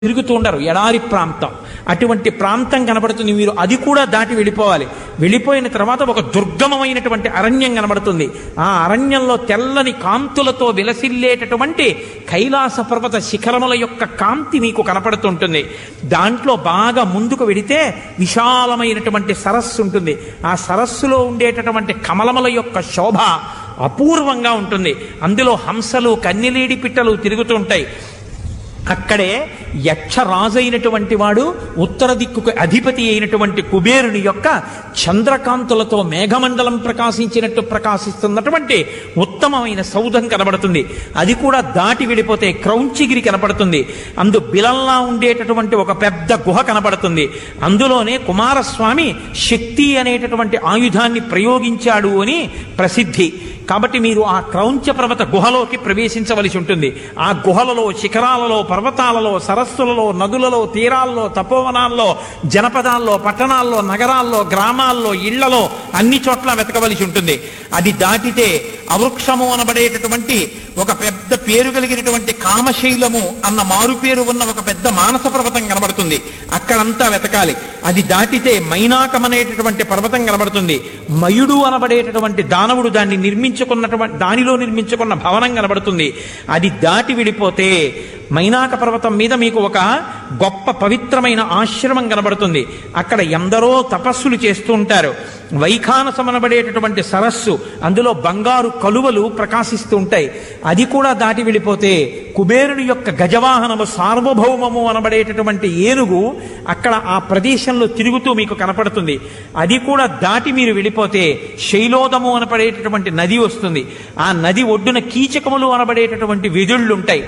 తిరుగుతూ ఉండరు ఎడారి ప్రాంతం అటువంటి ప్రాంతం కనబడుతుంది మీరు అది కూడా దాటి వెళ్ళిపోవాలి వెళ్ళిపోయిన తర్వాత ఒక దుర్గమమైనటువంటి అరణ్యం కనబడుతుంది ఆ అరణ్యంలో తెల్లని కాంతులతో విలసిల్లేటటువంటి కైలాస పర్వత శిఖరముల యొక్క కాంతి మీకు కనపడుతుంటుంది దాంట్లో బాగా ముందుకు వెడితే విశాలమైనటువంటి సరస్సు ఉంటుంది ఆ సరస్సులో ఉండేటటువంటి కమలముల యొక్క శోభ అపూర్వంగా ఉంటుంది అందులో హంసలు కన్నెలేడి పిట్టలు తిరుగుతూ ఉంటాయి అక్కడే యక్షరాజైనటువంటి వాడు ఉత్తర దిక్కుకు అధిపతి అయినటువంటి కుబేరుని యొక్క చంద్రకాంతులతో మేఘమండలం ప్రకాశించినట్టు ప్రకాశిస్తున్నటువంటి ఉత్తమమైన సౌధం కనబడుతుంది అది కూడా దాటి వెళ్ళిపోతే క్రౌంచిగిరి కనపడుతుంది అందు బిలల్లా ఉండేటటువంటి ఒక పెద్ద గుహ కనబడుతుంది అందులోనే కుమారస్వామి శక్తి అనేటటువంటి ఆయుధాన్ని ప్రయోగించాడు అని ప్రసిద్ధి కాబట్టి మీరు ఆ క్రౌంచ పర్వత గుహలోకి ప్రవేశించవలసి ఉంటుంది ఆ గుహలలో శిఖరాలలో పర్వతాలలో సరస్సులలో నదులలో తీరాల్లో తపోవనాల్లో జనపదాల్లో పట్టణాల్లో నగరాల్లో గ్రామాల్లో ఇళ్లలో అన్ని చోట్ల వెతకవలసి ఉంటుంది అది దాటితే అవృక్షము అనబడేటటువంటి ఒక పెద్ద పేరు కలిగినటువంటి కామశైలము అన్న మారు పేరు ఉన్న ఒక పెద్ద మానస పర్వతం కనబడుతుంది అక్కడంతా వెతకాలి అది దాటితే మైనాకం అనేటటువంటి పర్వతం కనబడుతుంది మయుడు అనబడేటటువంటి దానవుడు దాన్ని నిర్మించుకున్నటువంటి దానిలో నిర్మించుకున్న భవనం కనబడుతుంది అది దాటి విడిపోతే మైనాక పర్వతం మీద మీకు ఒక గొప్ప పవిత్రమైన ఆశ్రమం కనబడుతుంది అక్కడ ఎందరో తపస్సులు చేస్తూ ఉంటారు వైఖానసమనబడేటటువంటి సరస్సు అందులో బంగారు కలువలు ప్రకాశిస్తూ ఉంటాయి అది కూడా దాటి వెళ్ళిపోతే కుబేరుని యొక్క గజవాహనము సార్వభౌమము అనబడేటటువంటి ఏనుగు అక్కడ ఆ ప్రదేశంలో తిరుగుతూ మీకు కనపడుతుంది అది కూడా దాటి మీరు వెళ్ళిపోతే శైలోదము అనబడేటటువంటి నది వస్తుంది ఆ నది ఒడ్డున కీచకములు అనబడేటటువంటి వెదుళ్ళు ఉంటాయి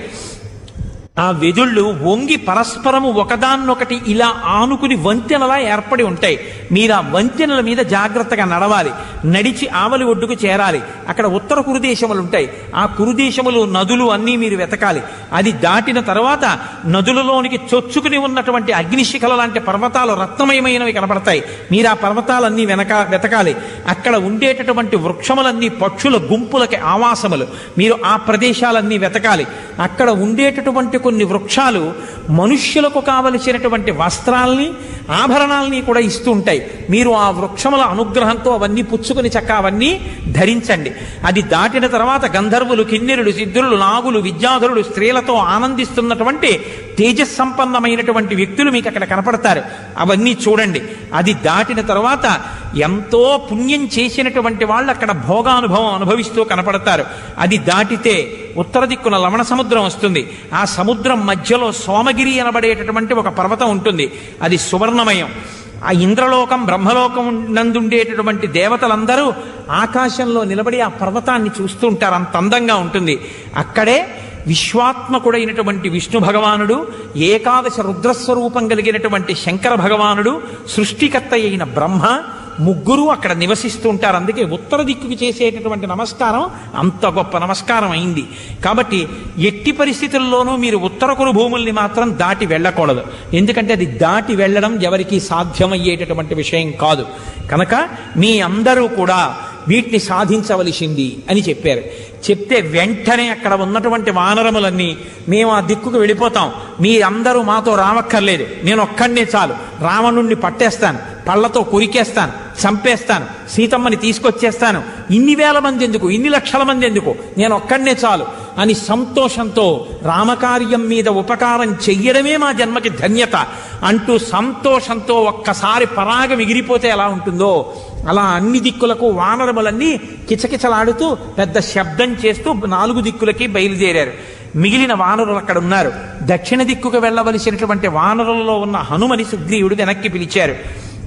ఆ వెదుళ్ళు వంగి పరస్పరము ఒకదాన్నొకటి ఇలా ఆనుకుని వంతెనలా ఏర్పడి ఉంటాయి మీరు ఆ వంతెనల మీద జాగ్రత్తగా నడవాలి నడిచి ఆవలి ఒడ్డుకు చేరాలి అక్కడ ఉత్తర కురుదేశములు ఉంటాయి ఆ కురుదేశములు నదులు అన్నీ మీరు వెతకాలి అది దాటిన తర్వాత నదులలోనికి చొచ్చుకుని ఉన్నటువంటి అగ్నిశిఖల లాంటి పర్వతాలు రత్నమయమైనవి కనబడతాయి మీరు ఆ పర్వతాలన్నీ వెనక వెతకాలి అక్కడ ఉండేటటువంటి వృక్షములన్నీ పక్షుల గుంపులకి ఆవాసములు మీరు ఆ ప్రదేశాలన్నీ వెతకాలి అక్కడ ఉండేటటువంటి కొన్ని వృక్షాలు మనుష్యులకు కావలసినటువంటి వస్త్రాల్ని ఆభరణాల్ని కూడా ఇస్తూ ఉంటాయి మీరు ఆ వృక్షముల అనుగ్రహంతో అవన్నీ పుచ్చుకుని చక్క అవన్నీ ధరించండి అది దాటిన తర్వాత గంధర్వులు కిన్నెరులు సిద్ధులు నాగులు విద్యాధరులు స్త్రీలతో ఆనందిస్తున్నటువంటి తేజస్సంపన్నమైనటువంటి వ్యక్తులు మీకు అక్కడ కనపడతారు అవన్నీ చూడండి అది దాటిన తర్వాత ఎంతో పుణ్యం చేసినటువంటి వాళ్ళు అక్కడ భోగానుభవం అనుభవిస్తూ కనపడతారు అది దాటితే ఉత్తర దిక్కున లవణ సముద్రం వస్తుంది ఆ సముద్రం మధ్యలో సోమగిరి అనబడేటటువంటి ఒక పర్వతం ఉంటుంది అది సువర్ణమయం ఆ ఇంద్రలోకం బ్రహ్మలోకం నందుండేటటువంటి దేవతలందరూ ఆకాశంలో నిలబడి ఆ పర్వతాన్ని చూస్తూ ఉంటారు అంత అందంగా ఉంటుంది అక్కడే విశ్వాత్మకుడైనటువంటి విష్ణు భగవానుడు ఏకాదశ రుద్రస్వరూపం కలిగినటువంటి శంకర భగవానుడు సృష్టికర్త అయిన బ్రహ్మ ముగ్గురు అక్కడ నివసిస్తూ ఉంటారు అందుకే ఉత్తర దిక్కుకి చేసేటటువంటి నమస్కారం అంత గొప్ప నమస్కారం అయింది కాబట్టి ఎట్టి పరిస్థితుల్లోనూ మీరు ఉత్తర కురు భూముల్ని మాత్రం దాటి వెళ్ళకూడదు ఎందుకంటే అది దాటి వెళ్ళడం ఎవరికీ సాధ్యమయ్యేటటువంటి విషయం కాదు కనుక మీ అందరూ కూడా వీటిని సాధించవలసింది అని చెప్పారు చెప్తే వెంటనే అక్కడ ఉన్నటువంటి వానరములన్నీ మేము ఆ దిక్కుకు వెళ్ళిపోతాం మీరందరూ మాతో రావక్కర్లేదు నేను ఒక్కడినే చాలు రావణుణ్ణి పట్టేస్తాను పళ్ళతో కొరికేస్తాను చంపేస్తాను సీతమ్మని తీసుకొచ్చేస్తాను ఇన్ని వేల మంది ఎందుకు ఇన్ని లక్షల మంది ఎందుకు నేను ఒక్కడినే చాలు అని సంతోషంతో రామకార్యం మీద ఉపకారం చెయ్యడమే మా జన్మకి ధన్యత అంటూ సంతోషంతో ఒక్కసారి పరాగం ఎగిరిపోతే ఎలా ఉంటుందో అలా అన్ని దిక్కులకు వానరములన్నీ కిచకిచలాడుతూ పెద్ద శబ్దం చేస్తూ నాలుగు దిక్కులకి బయలుదేరారు మిగిలిన వానరులు అక్కడ ఉన్నారు దక్షిణ దిక్కుకు వెళ్ళవలసినటువంటి వానరులలో ఉన్న హనుమని సుగ్రీవుడు వెనక్కి పిలిచారు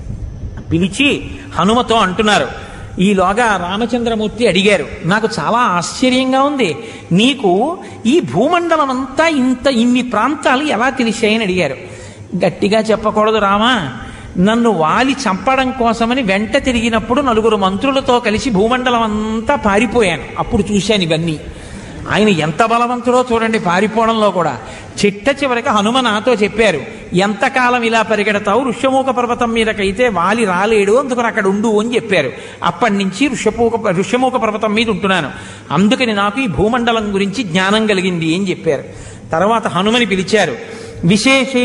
పిలిచి హనుమతో అంటున్నారు ఈలోగా రామచంద్రమూర్తి అడిగారు నాకు చాలా ఆశ్చర్యంగా ఉంది నీకు ఈ భూమండలం అంతా ఇంత ఇన్ని ప్రాంతాలు ఎలా తెలిసాయని అడిగారు గట్టిగా చెప్పకూడదు రామా నన్ను వాలి చంపడం కోసమని వెంట తిరిగినప్పుడు నలుగురు మంత్రులతో కలిసి భూమండలం అంతా పారిపోయాను అప్పుడు చూశాను ఇవన్నీ ఆయన ఎంత బలవంతుడో చూడండి పారిపోవడంలో కూడా చిట్ట చివరికి హనుమ నాతో చెప్పారు ఎంతకాలం ఇలా పరిగెడతావు ఋష్యమూక పర్వతం మీదకైతే వాలి రాలేడు అందుకని అక్కడ ఉండు అని చెప్పారు అప్పటి నుంచి ఋష్యపూక ఋష్యమూక పర్వతం మీద ఉంటున్నాను అందుకని నాకు ఈ భూమండలం గురించి జ్ఞానం కలిగింది అని చెప్పారు తర్వాత హనుమని పిలిచారు విశేషే